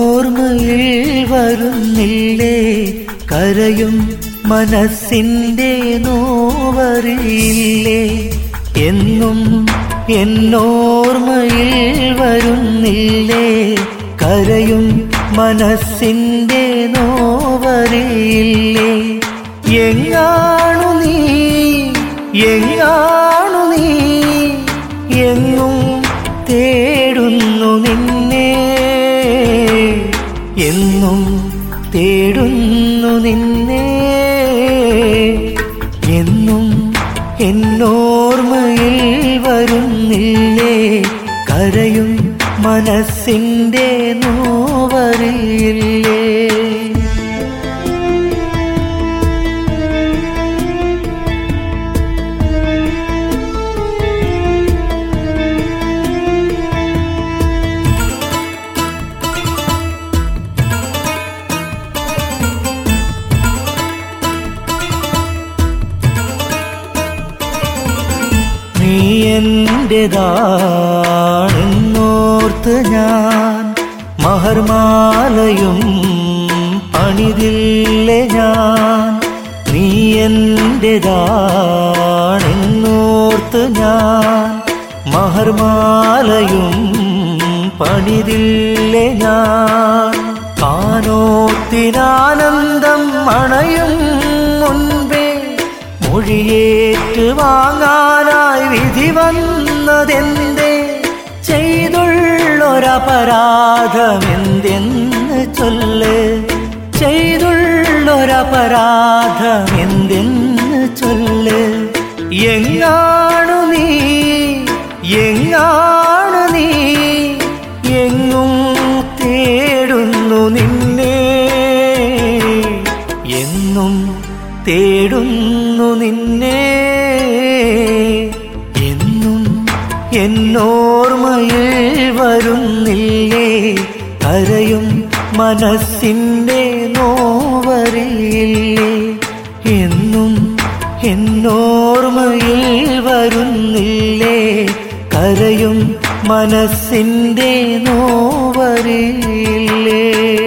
എന്നോർമ്മയിൽ വരുന്നില്ലേ കരയും മനസ്സിന്റെ നോവറിയില്ലേ എന്നും എന്നോർമ്മയിൽ വരുന്നില്ലേ കരയും മനസ്സിന്റെ നോവറിയില്ലേ എങ്ങാണു നീ എങ്ങാണു നീ എങ്ങും തേടുന്നു നിന്നെ എന്നും തേടുന്നു നിന്നെ എന്നും എന്നോർമ്മയിൽ വരുന്നില്ലേ കരയും മനസ്സിന്റെ നോവറിയില്ലേ നീ എന്റേതാണെന്നോർത്ത് ഞാൻ മഹർമാലയും പണിതില്ലേ ഞാൻ നീ എന്റേതാണെന്നോർത്ത് ഞാൻ മഹർമാലയും പണിതില്ലേ ഞാൻ കാനോത്തിനാനന്ദം അണയും മുൻപേ മൊഴിയേറ്റ് വാങ്ങാനായി വിധി വന്നതെന്തേ ചെയ്തുള്ളൊരപരാധമെന്തെന്ന് ചൊല്ല് ചെയ്തുള്ളൊരപരാധമെന്തെന്ന് ചൊല്ല് എങ്ങാണു നീ എങ്ങാണു നീ എങ്ങും തേടുന്നു നിന്നെ എന്നും തേടുന്നു നിന്നെ എന്നും എന്നോർമ്മയിൽ വരുന്നില്ലേ കരയും മനസ്സിന്റെ നോവറിയില്ലേ എന്നും എന്നോർമ്മയിൽ വരുന്നില്ലേ കരയും മനസ്സിന്റെ നോവറിയില്ലേ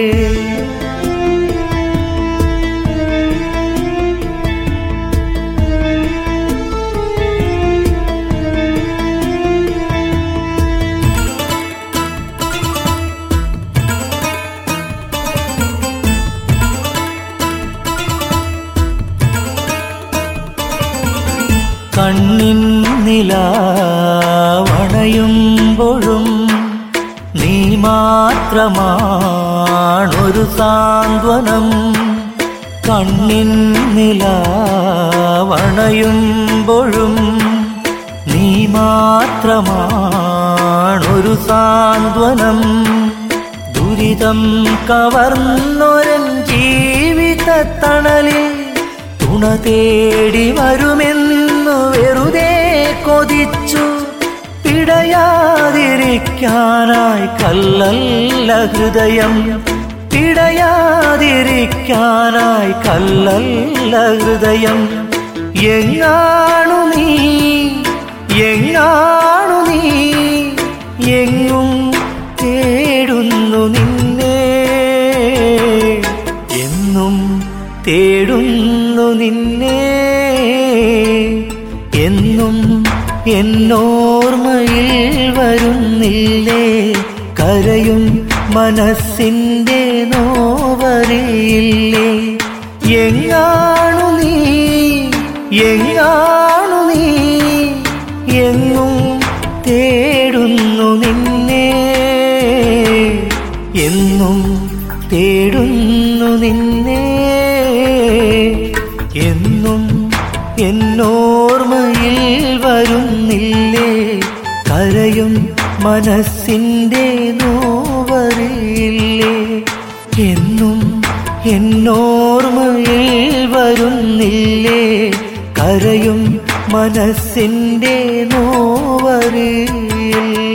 കണ്ണിൻ നിലവണയുമ്പോഴും നീ മാത്രമാണൊരു സാന്ത്വനം കണ്ണിൻ നിലവണയുമ്പോഴും നീ മാത്രമാണൊരു സാന്ത്വനം ദുരിതം കവർന്നൊരൻ ജീവിതത്തണലിൽ തുണ തേടി വരുമെന്നു വെറുതെ കൊതിച്ചു പിടയാതിരിക്കാനായി കല്ലല്ല ഹൃദയം പിടയാതിരിക്കാനായി കല്ലല്ല ഹൃദയം എങ്ങാണു നീ എങ്ങാണു നീ എങ്ങും തേടുന്നു നിന്നെ എന്നും തേടുന്നു നിന്നെ എന്നും എന്നോർമ്മയിൽ വരുന്നില്ലേ കരയും മനസ്സിന്റെ നോവറിയില്ലേ എങ്ങാണു നീ എങ്ങാണു നീ എങ്ങും തേടുന്നു നിന്നെ എന്നും തേടുന്നു നിന്നെ എന്നും എന്നോർമ്മയിൽ വരുന്നില്ലേ കരയും മനസ്സിന്റെ നോവറിയില്ലേ എന്നും എന്നോർമ്മയിൽ വരുന്നില്ലേ കരയും മനസ്സിന്റെ നോവറിയില്ലേ